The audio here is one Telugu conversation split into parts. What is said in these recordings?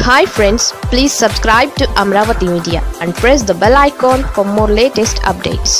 hi friends please subscribe to Amaravati media and press the bell icon for more latest updates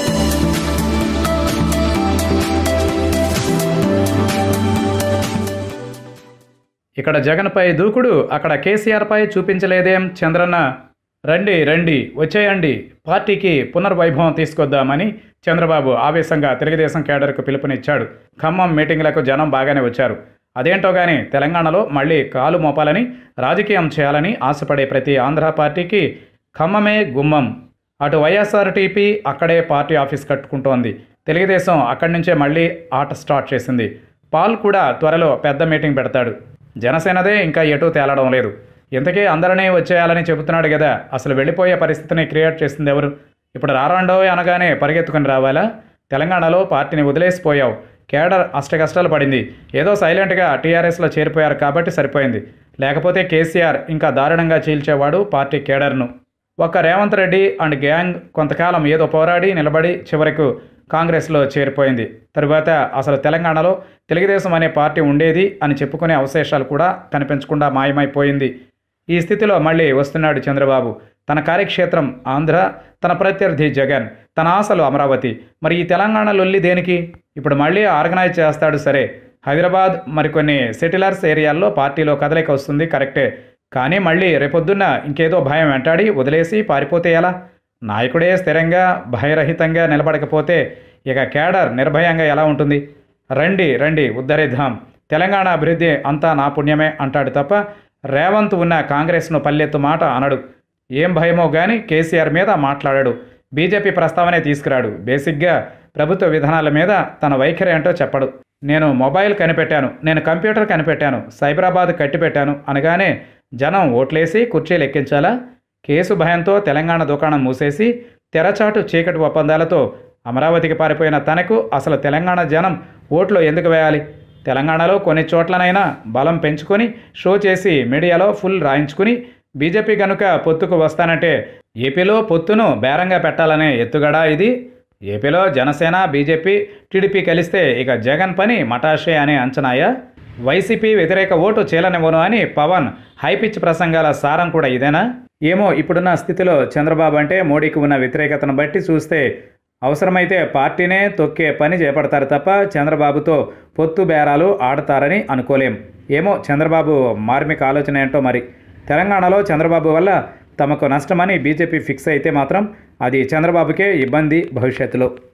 ఇక్కడ జగన్పై దూకుడు అక్కడ కేసీఆర్పై చూపించలేదేం చంద్రన్న రండి రండి వచ్చేయండి పార్టీకి పునర్వైభవం తీసుకొద్దామని చంద్రబాబు ఆవేశంగా తెలుగుదేశం కేడర్కు పిలుపునిచ్చాడు ఖమ్మం మీటింగ్లకు జనం బాగానే వచ్చారు అదేంటో కానీ తెలంగాణలో మళ్ళీ కాలు మోపాలని రాజకీయం చేయాలని ఆశపడే ప్రతి ఆంధ్ర పార్టీకి ఖమ్మమే గుమ్మం అటు వైఎస్ఆర్టీపీ అక్కడే పార్టీ ఆఫీస్ కట్టుకుంటోంది తెలుగుదేశం అక్కడి నుంచే మళ్ళీ ఆట స్టార్ట్ చేసింది పాల్ కూడా త్వరలో పెద్ద మీటింగ్ పెడతాడు జనసేనదే ఇంకా ఎటూ తేలడం లేదు ఇంతకీ అందరినీ వచ్చేయాలని చెబుతున్నాడు కదా అసలు వెళ్ళిపోయే పరిస్థితిని క్రియేట్ చేసింది ఎవరు ఇప్పుడు రారాండో అనగానే పరిగెత్తుకుని రావాలా తెలంగాణలో పార్టీని వదిలేసిపోయావు కేడర్ అష్టకష్టాలు పడింది ఏదో సైలెంట్గా టీఆర్ఎస్లో చేరిపోయారు కాబట్టి సరిపోయింది లేకపోతే కేసీఆర్ ఇంకా దారుణంగా చీల్చేవాడు పార్టీ కేడర్ను ఒక్క రేవంత్ రెడ్డి అండ్ గ్యాంగ్ కొంతకాలం ఏదో పోరాడి నిలబడి చివరకు కాంగ్రెస్లో చేరిపోయింది తరువాత అసలు తెలంగాణలో తెలుగుదేశం అనే పార్టీ ఉండేది అని చెప్పుకునే అవశేషాలు కూడా కనిపించకుండా మాయమైపోయింది ఈ స్థితిలో మళ్ళీ వస్తున్నాడు చంద్రబాబు తన కార్యక్షేత్రం ఆంధ్ర తన ప్రత్యర్థి జగన్ తన ఆశలు అమరావతి మరి ఈ తెలంగాణ లొల్లి దేనికి ఇప్పుడు మళ్ళీ ఆర్గనైజ్ చేస్తాడు సరే హైదరాబాద్ మరికొన్ని సెటిలర్స్ ఏరియాల్లో పార్టీలో కదలిక వస్తుంది కరెక్టే కానీ మళ్ళీ రేపొద్దున్న ఇంకేదో భయం వెంటాడి వదిలేసి పారిపోతే ఎలా నాయకుడే స్థిరంగా భయరహితంగా నిలబడకపోతే ఇక కేడర్ నిర్భయంగా ఎలా ఉంటుంది రండి రండి ఉద్ధరిద్దాం తెలంగాణ అభివృద్ధి అంతా నా పుణ్యమే అంటాడు తప్ప రేవంత్ ఉన్న కాంగ్రెస్ను పల్లెత్తు మాట అనడు ఏం భయమో కానీ కేసీఆర్ మీద మాట్లాడాడు బీజేపీ ప్రస్తావనే తీసుకురాడు బేసిక్గా ప్రభుత్వ విధానాల మీద తన వైఖరి ఏంటో చెప్పడు నేను మొబైల్ కనిపెట్టాను నేను కంప్యూటర్ కనిపెట్టాను సైబరాబాద్ కట్టిపెట్టాను అనగానే జనం ఓట్లేసి కుర్చీలు ఎక్కించాలా కేసు భయంతో తెలంగాణ దుకాణం మూసేసి తెరచాటు చీకటి ఒప్పందాలతో అమరావతికి పారిపోయిన తనకు అసలు తెలంగాణ జనం ఓట్లు ఎందుకు వేయాలి తెలంగాణలో కొన్ని చోట్లనైనా బలం పెంచుకొని షో చేసి మీడియాలో ఫుల్ రాయించుకుని బీజేపీ కనుక పొత్తుకు వస్తానంటే ఏపీలో పొత్తును బేరంగా పెట్టాలనే ఎత్తుగడా ఇది ఏపీలో జనసేన బీజేపీ టీడీపీ కలిస్తే ఇక జగన్ పని మటాషే అనే అంచనాయా వైసీపీ వ్యతిరేక ఓటు చీలనివ్వను అని పవన్ హైపిచ్ ప్రసంగాల సారం కూడా ఇదేనా ఏమో ఇప్పుడున్న స్థితిలో చంద్రబాబు అంటే మోడీకి ఉన్న వ్యతిరేకతను బట్టి చూస్తే అవసరమైతే పార్టీనే తొక్కే పని చేపడతారు తప్ప చంద్రబాబుతో పొత్తు బేరాలు ఆడతారని అనుకోలేం ఏమో చంద్రబాబు మార్మిక ఆలోచన ఏంటో మరి తెలంగాణలో చంద్రబాబు వల్ల తమకు నష్టమని బీజేపీ ఫిక్స్ అయితే మాత్రం అది చంద్రబాబుకే ఇబ్బంది భవిష్యత్తులో